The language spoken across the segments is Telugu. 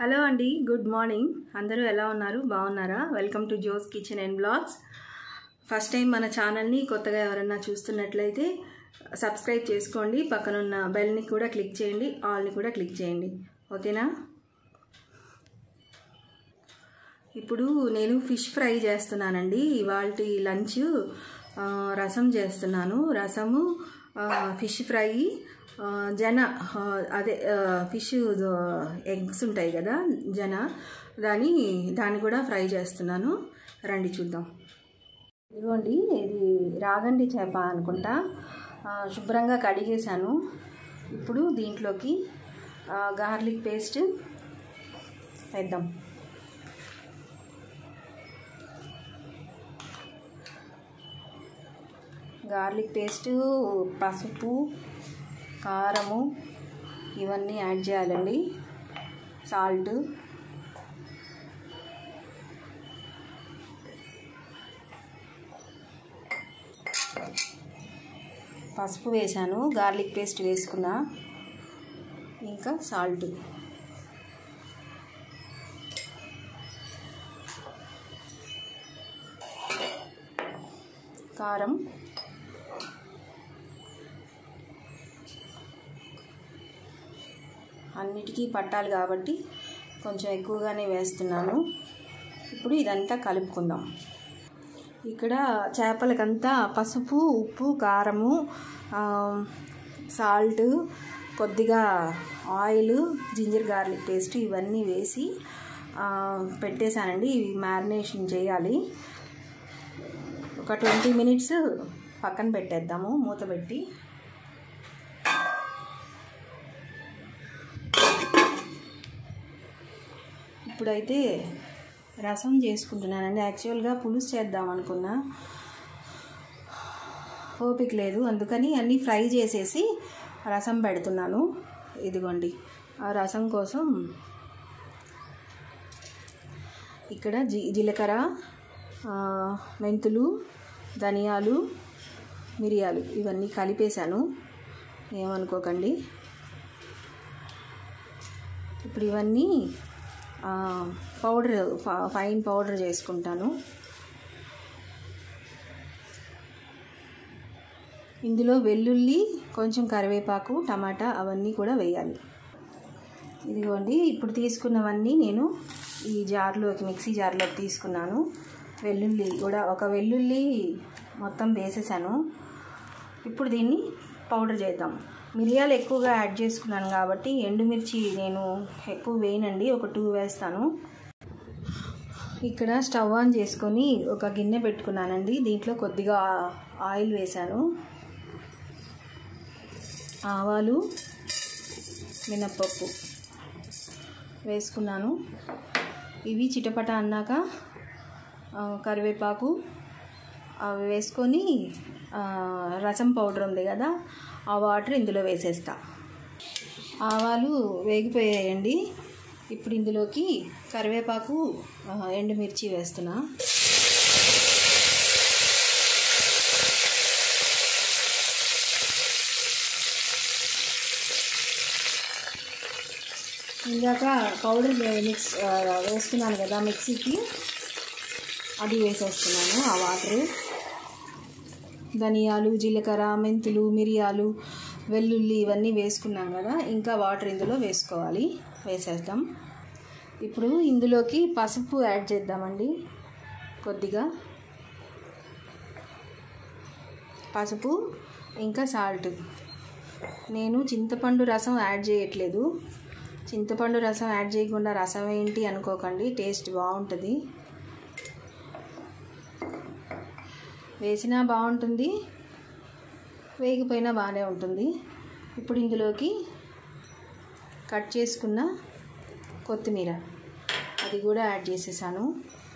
హలో అండి గుడ్ మార్నింగ్ అందరూ ఎలా ఉన్నారు బాగున్నారా welcome to Jo's kitchen and blogs first time మన ఛానల్ని కొత్తగా ఎవరైనా చూస్తున్నట్లయితే సబ్స్క్రైబ్ చేసుకోండి పక్కనున్న బెల్ని కూడా క్లిక్ చేయండి ఆల్ని కూడా క్లిక్ చేయండి ఓకేనా ఇప్పుడు నేను ఫిష్ ఫ్రై చేస్తున్నానండి ఇవాళ లంచ్ ఆ, రసం చేస్తున్నాను రసము ఆ, ఫిష్ ఫ్రై ఆ, జన ఆ, అదే ఆ, ఫిష్ ఎగ్స్ ఉంటాయి కదా జన దాని దాన్ని కూడా ఫ్రై చేస్తున్నాను రండి చూద్దాం ఇదిగోండి ఇది రాగండి చేప అనుకుంటా ఆ, శుభ్రంగా కడిగేశాను ఇప్పుడు దీంట్లోకి ఆ, గార్లిక్ పేస్ట్ వేద్దాం గార్లిక్ పేస్ట్ పసుపు కారము ఇవన్నీ యాడ్ చేయాలండి సాల్ట్ పసుపు వేసాను గార్లిక్ పేస్ట్ వేసుకున్నా ఇంకా సాల్ట్ కారం అన్నిటికీ పట్టాలి కాబట్టి కొంచెం ఎక్కువగానే వేస్తున్నాను ఇప్పుడు ఇదంతా కలుపుకుందాం ఇక్కడ చేపలకంతా పసుపు ఉప్పు కారము ఆ, సాల్ట్ కొద్దిగా ఆయిల్ జింజర్ గార్లిక్ పేస్ట్ ఇవన్నీ వేసి ఆ, పెట్టేశానండి ఇవి మ్యారినేషన్ చేయాలి ఒక ట్వంటీ మినిట్స్ పక్కన పెట్టేద్దాము మూత పెట్టి ఇప్పుడైతే రసం చేసుకుంటున్నానండి యాక్చువల్గా పులుసు చేద్దాం అనుకున్నా ఓపిక లేదు అందుకని అన్నీ ఫ్రై చేసేసి రసం పెడుతున్నాను ఇదిగోండి ఆ రసం కోసం ఇక్కడ జీ జీలకర్ర ఆ, మెంతులు ధనియాలు మిరియాలు ఇవన్నీ కలిపేశాను ఏమనుకోకండి ఇప్పుడు ఇవన్నీ ఆ, పౌడర్ ఫ- ఫైన్ పౌడర్ చేసుకుంటాను ఇందులో వెల్లుల్లి కొంచెం కరివేపాకు టమాటా అవన్నీ కూడా వేయాలి ఇదిగోండి ఇప్పుడు తీసుకున్నవన్నీ నేను ఈ జార్లోకి మిక్సీ జార్లోకి తీసుకున్నాను వెల్లుల్లి కూడా ఒక వెల్లుల్లి మొత్తం వేసేసాను ఇప్పుడు దీన్ని పౌడర్ చేద్దాం మిరియాలు ఎక్కువగా యాడ్ చేసుకున్నాను కాబట్టి ఎండుమిర్చి నేను ఎక్కువ వేయనండి ఒక టూ వేస్తాను ఇక్కడ స్టవ్ ఆన్ చేసుకొని ఒక గిన్నె పెట్టుకున్నానండి దీంట్లో కొద్దిగా ఆయిల్ వేశాను ఆవాలు మినప్పప్పు వేసుకున్నాను ఇవి చిటపట అన్నాక ఆ, కరివేపాకు అవి వేసుకొని ఆ, రసం పౌడర్ ఉంది కదా ఆ వాటర్ ఇందులో వేసేస్తా ఆవాలు వేగిపోయాయండి ఇప్పుడు ఇందులోకి కరివేపాకు ఆ, ఎండుమిర్చి వేస్తున్నా ఇందాక పౌడర్ మిక్స్ ఆ, వేస్తున్నాను కదా మిక్సీకి అది వేసేస్తున్నాను ఆ వాటర్ ధనియాలు జీలకర్ర మెంతులు మిరియాలు వెల్లుల్లి ఇవన్నీ వేసుకున్నాం కదా ఇంకా వాటర్ ఇందులో వేసుకోవాలి వేసేద్దాం ఇప్పుడు ఇందులోకి పసుపు యాడ్ చేద్దామండి కొద్దిగా పసుపు ఇంకా సాల్ట్ నేను చింతపండు రసం యాడ్ చేయట్లేదు చింతపండు రసం యాడ్ చేయకుండా రసం ఏంటి అనుకోకండి టేస్ట్ బాగుంటుంది వేసినా బాగుంటుంది వేగిపోయినా బాగానే ఉంటుంది ఇప్పుడు ఇందులోకి కట్ చేసుకున్న కొత్తిమీర అది కూడా యాడ్ చేసేసాను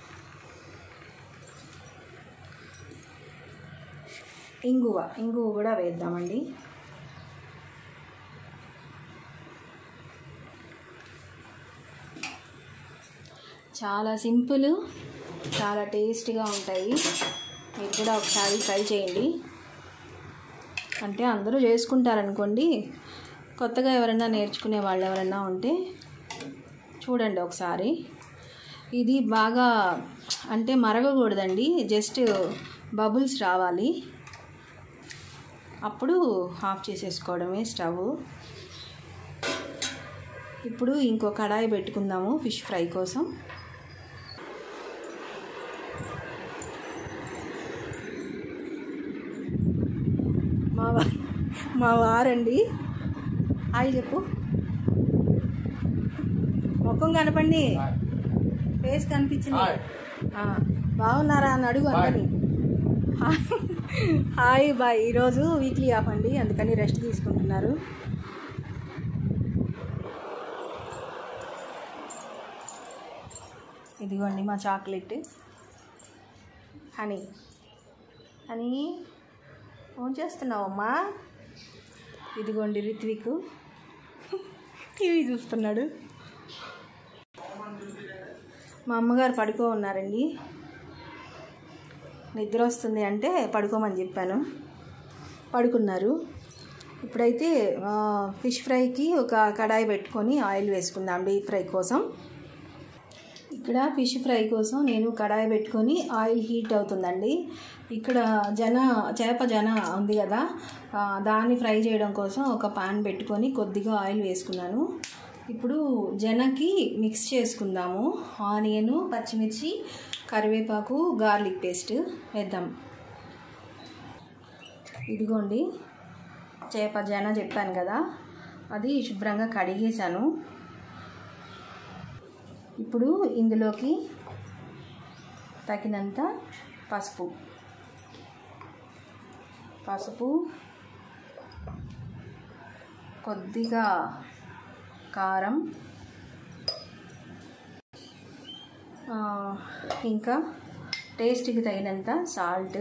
ఇంగువ ఇంగువ కూడా వేద్దామండి చాలా సింపుల్ చాలా టేస్ట్గా ఉంటాయి మీరు కూడా ఒకసారి ట్రై చేయండి అంటే అందరూ చేసుకుంటారనుకోండి కొత్తగా ఎవరైనా నేర్చుకునే వాళ్ళు ఎవరైనా ఉంటే చూడండి ఒకసారి ఇది బాగా అంటే మరగకూడదండి జస్ట్ బబుల్స్ రావాలి అప్పుడు ఆఫ్ చేసేసుకోవడమే స్టవ్ ఇప్పుడు ఇంకో కడాయి పెట్టుకుందాము ఫిష్ ఫ్రై కోసం మా వా మా వారండి హాయ్ చెప్పు ముఖం కనపండి ఫేస్ కనిపించింది ఆ, బాగున్నారా అని అడుగు అందరినీ హాయ్ బాయ్ ఈరోజు వీక్లీ ఆఫ్ అండి అందుకని రెస్ట్ తీసుకుంటున్నారు ఇదిగోండి మా చాక్లెట్ హనీ హనీ ఫోన్ చేస్తున్నావమ్మా ఇదిగోండి రిత్విక్ టీవీ చూస్తున్నాడు మా అమ్మగారు పడుకో ఉన్నారండి నిద్ర వస్తుంది అంటే పడుకోమని చెప్పాను పడుకున్నారు ఇప్పుడైతే ఆ, ఫిష్ ఫ్రైకి ఒక కడాయి పెట్టుకొని ఆయిల్ వేసుకుందాం డీప్ ఫ్రై కోసం ఇక్కడ ఫిష్ ఫ్రై కోసం నేను కడాయి పెట్టుకొని ఆయిల్ హీట్ అవుతుందండి ఇక్కడ జన చేప జన ఉంది కదా ఆ, దాన్ని ఫ్రై చేయడం కోసం ఒక పాన్ పెట్టుకొని కొద్దిగా ఆయిల్ వేసుకున్నాను ఇప్పుడు జనకి మిక్స్ చేసుకుందాము ఆనియన్ పచ్చిమిర్చి కరివేపాకు గార్లిక్ పేస్ట్ వేద్దాం ఇదిగోండి చేప జన చెప్పాను కదా అది శుభ్రంగా కడిగేశాను ఇప్పుడు ఇందులోకి తగినంత పసుపు పసుపు కొద్దిగా కారం ఆ, ఇంకా టేస్ట్కి తగినంత సాల్ట్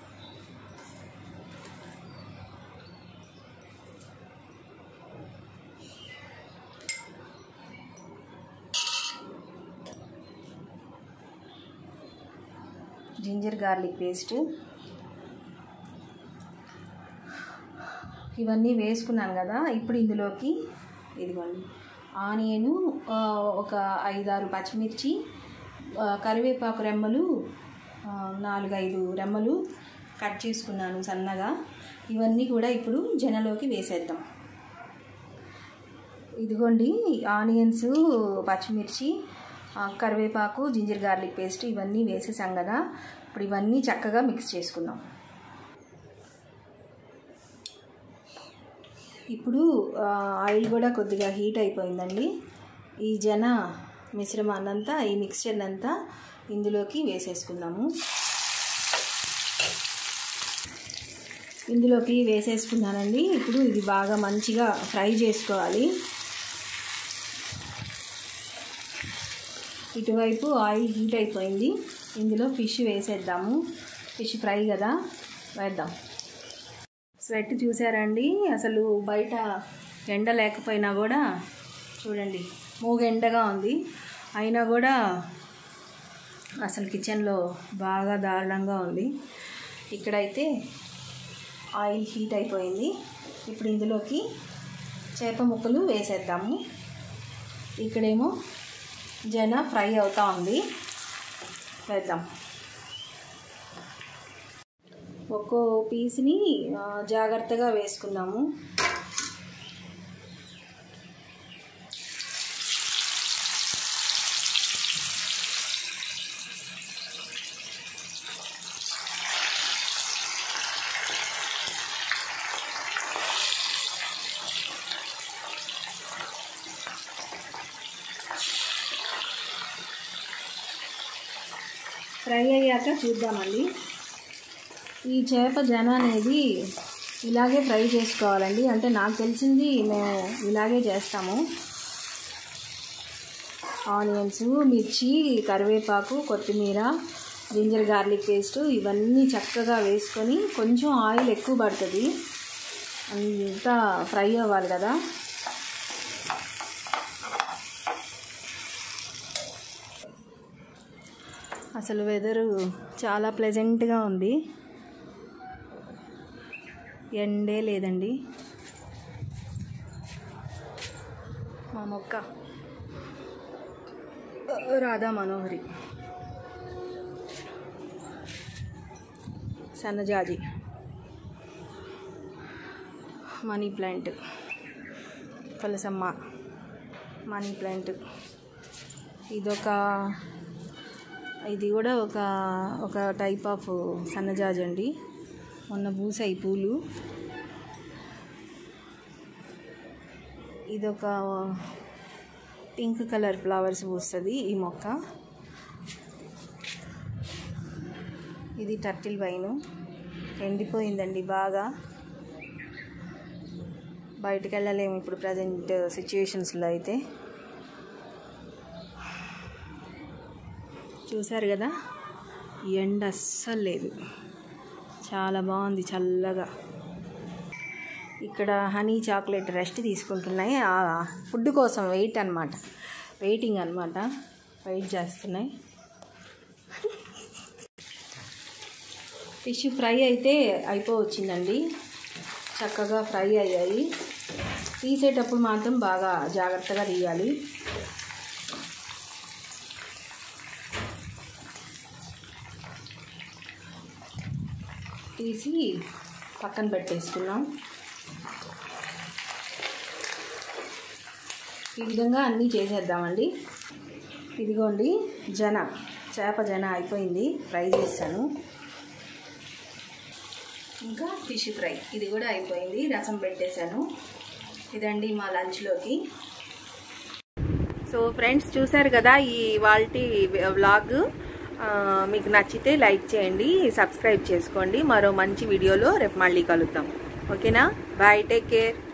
జింజర్ గార్లిక్ పేస్ట్ ఇవన్నీ వేసుకున్నాను కదా ఇప్పుడు ఇందులోకి ఇదిగోండి ఆనియను ఆ, ఒక ఐదారు పచ్చిమిర్చి ఆ, కరివేపాకు రెమ్మలు ఆ, నాలుగైదు రెమ్మలు కట్ చేసుకున్నాను సన్నగా ఇవన్నీ కూడా ఇప్పుడు జనలోకి వేసేద్దాం ఇదిగోండి ఆనియన్స్ పచ్చిమిర్చి ఆ, కరివేపాకు జింజర్ గార్లిక్ పేస్ట్ ఇవన్నీ వేసేసాం కదా ఇప్పుడు ఇవన్నీ చక్కగా మిక్స్ చేసుకుందాం ఇప్పుడు ఆ, ఆయిల్ కూడా కొద్దిగా హీట్ అయిపోయిందండి ఈ జన మిశ్రమాన్నంతా ఈ మిక్స్చర్ అంతా ఇందులోకి వేసేసుకుందాము ఇందులోకి వేసేసుకున్నానండి ఇప్పుడు ఇది బాగా మంచిగా ఫ్రై చేసుకోవాలి ఇటువైపు ఆయిల్ హీట్ అయిపోయింది ఇందులో ఫిష్ వేసేద్దాము ఫిష్ ఫ్రై కదా వేద్దాం స్వెట్ చూసారండి అసలు బయట ఎండ లేకపోయినా కూడా చూడండి మూగ ఎండగా ఉంది అయినా కూడా అసలు కిచెన్లో బాగా దారుణంగా ఉంది ఇక్కడైతే ఆయిల్ హీట్ అయిపోయింది ఇప్పుడు ఇందులోకి చేప ముక్కలు వేసేద్దాము ఇక్కడేమో జన ఫ్రై అవుతా ఉంది వేద్దాం ఒక్కో పీస్ని ఆ, జాగ్రత్తగా వేసుకుందాము ఫ్రై అయ్యాక చూద్దామండి ఈ చేప జన అనేది ఇలాగే ఫ్రై చేసుకోవాలండి అంటే నాకు తెలిసింది మేము ఇలాగే చేస్తాము ఆనియన్స్ మిర్చి కరివేపాకు కొత్తిమీర జింజర్ గార్లిక్ పేస్ట్ ఇవన్నీ చక్కగా వేసుకొని కొంచెం ఆయిల్ ఎక్కువ పడుతుంది అంతా ఫ్రై అవ్వాలి కదా అసలు వెదరు చాలా ప్లెజెంట్గా ఉంది ఎండే లేదండి మా మొక్క రాధా మనోహరి సన్నజాజి మనీ ప్లాంట్ కలసమ్మ మనీ ప్లాంట్ ఇదొక ఇది కూడా ఒక ఒక టైప్ ఆఫ్ సన్నజాజి అండి మొన్న పూసాయి పూలు ఇదొక పింక్ కలర్ ఫ్లవర్స్ పూస్తుంది ఈ మొక్క ఇది టర్టిల్ వైన్ ఎండిపోయిందండి బాగా బయటకు వెళ్ళలేము ఇప్పుడు ప్రజెంట్ సిచ్యువేషన్స్లో అయితే చూశారు కదా ఎండ అస్సలు లేదు చాలా బాగుంది చల్లగా ఇక్కడ హనీ చాక్లెట్ రెస్ట్ తీసుకుంటున్నాయి ఆ ఫుడ్ కోసం వెయిట్ అనమాట వెయిటింగ్ అనమాట వెయిట్ చేస్తున్నాయి ఫిష్ ఫ్రై అయితే అయిపోవచ్చిందండి చక్కగా ఫ్రై అయ్యాయి తీసేటప్పుడు మాత్రం బాగా జాగ్రత్తగా తీయాలి తీసి పక్కన పెట్టేసుకున్నాం ఈ విధంగా అన్నీ చేసేద్దామండి ఇదిగోండి జన చేప జన అయిపోయింది ఫ్రై చేశాను ఇంకా ఫిష్ ఫ్రై ఇది కూడా అయిపోయింది రసం పెట్టేశాను ఇదండి మా లంచ్లోకి సో ఫ్రెండ్స్ చూసారు కదా ఈ వాల్టి వ్లాగ్ మీకు నచ్చితే లైక్ చేయండి సబ్స్క్రైబ్ చేసుకోండి మరో మంచి వీడియోలో రేపు మళ్ళీ కలుద్దాం ఓకేనా బాయ్ టేక్ కేర్